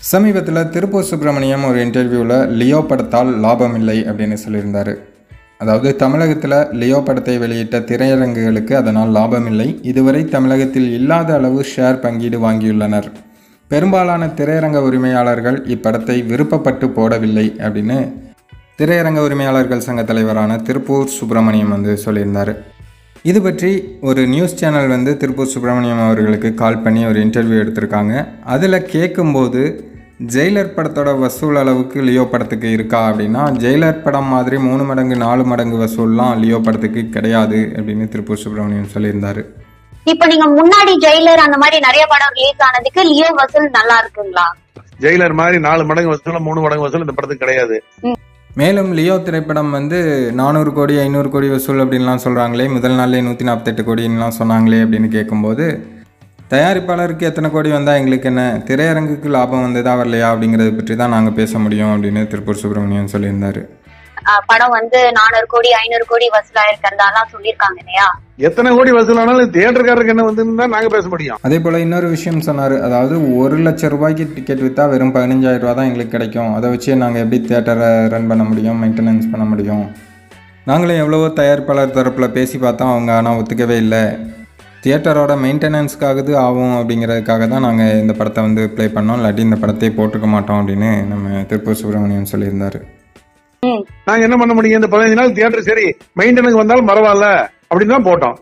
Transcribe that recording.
சமீபத்தில் திருப்பூர் சுப்பிரமணியம் ஒரு இன்டர்வியூவில் லியோ படத்தால் லாபம் இல்லை அப்படின்னு சொல்லியிருந்தார் அதாவது தமிழகத்தில் லியோ படத்தை வெளியிட்ட திரையரங்குகளுக்கு அதனால் லாபம் இல்லை இதுவரை தமிழகத்தில் இல்லாத அளவு ஷேர் பங்கீடு வாங்கியுள்ளனர் பெரும்பாலான திரையரங்க உரிமையாளர்கள் இப்படத்தை விருப்பப்பட்டு போடவில்லை அப்படின்னு திரையரங்க உரிமையாளர்கள் சங்க தலைவரான திருப்பூர் சுப்பிரமணியம் வந்து சொல்லியிருந்தார் இது பற்றி ஒரு நியூஸ் சேனல் வந்து திருப்பூர் சுப்பிரமணியம் அவர்களுக்கு கால் பண்ணி ஒரு இன்டர்வியூ எடுத்திருக்காங்க அதில் கேட்கும்போது ஜெயிலர் படத்தோட வசூல் அளவுக்கு லியோ படத்துக்கு இருக்கா அப்படின்னா ஜெயிலர் படம் மாதிரி மூணு மடங்கு நாலு மடங்கு வசூல்லாம் லியோ படத்துக்கு கிடையாது அப்படின்னு திருப்பூர் சுப்பிரமணியம் சொல்லியிருந்தார் இப்ப நீங்க முன்னாடி ஜெயிலர் அந்த மாதிரி நிறைய படம் ரிலீஸ் ஆனதுக்கு லியோ வசூல் நல்லா இருக்குங்களா ஜெயிலர் மாதிரி நாலு மடங்கு வசூல் மூணு மடங்கு வசூல் இந்த படத்துக்கு கிடையாது மேலும் லியோ திரைப்படம் வந்து நானூறு கோடி ஐநூறு கோடி வசூல் அப்படின்லாம் சொல்கிறாங்களே முதல் நாள்லேயே நூற்றி நாற்பத்தெட்டு கோடின்லாம் சொன்னாங்களே அப்படின்னு கேட்கும்போது தயாரிப்பாளருக்கு எத்தனை கோடி வந்தால் எங்களுக்கு என்ன திரையரங்குக்கு லாபம் வந்ததா வரலையா அப்படிங்கிறத பற்றி தான் நாங்கள் பேச முடியும் அப்படின்னு திருப்பூர் சுப்பிரமணியன் சொல்லியிருந்தார் அஹ் படம் வந்து நானூறு கோடி ஐநூறு கோடி வசூல் ஆயிருக்கிறதாலாம் சொல்லியிருக்காங்க இல்லையா எத்தனை கோடி வசூலானாலும் தியேட்டருக்காரருக்கு என்ன வந்துன்னு தான் நாங்க பேச முடியும் அதே போல் இன்னொரு விஷயம் சொன்னார் அதாவது ஒரு லட்சம் ரூபாய்க்கு டிக்கெட் விற்றா வெறும் பதினஞ்சாயிரம் ரூபா தான் எங்களுக்கு கிடைக்கும் அதை வச்சு நாங்கள் எப்படி தேட்டரை ரன் பண்ண முடியும் மெயின்டெனன்ஸ் பண்ண முடியும் நாங்களும் எவ்வளவோ தயாரிப்பாளர் தரப்பில் பேசி பார்த்தோம் அவங்க ஆனால் ஒத்துக்கவே இல்லை தியேட்டரோட மெயின்டெனன்ஸ்க்காகது ஆகும் அப்படிங்கிறதுக்காக தான் நாங்கள் இந்த படத்தை வந்து ப்ளே பண்ணோம் இல்லாட்டி இந்த படத்தை போட்டிருக்க மாட்டோம் அப்படின்னு நம்ம திருப்பூர் சுப்பிரமணியன் சொல்லியிருந்தார் நாங்க என்ன பண்ண முடியும் இந்த பதினஞ்சு நாள் தியேட்டர் சரி மெயின்டெனன்ஸ் வந்தாலும் பரவாயில்ல அப்படின்னு தான் போட்டோம்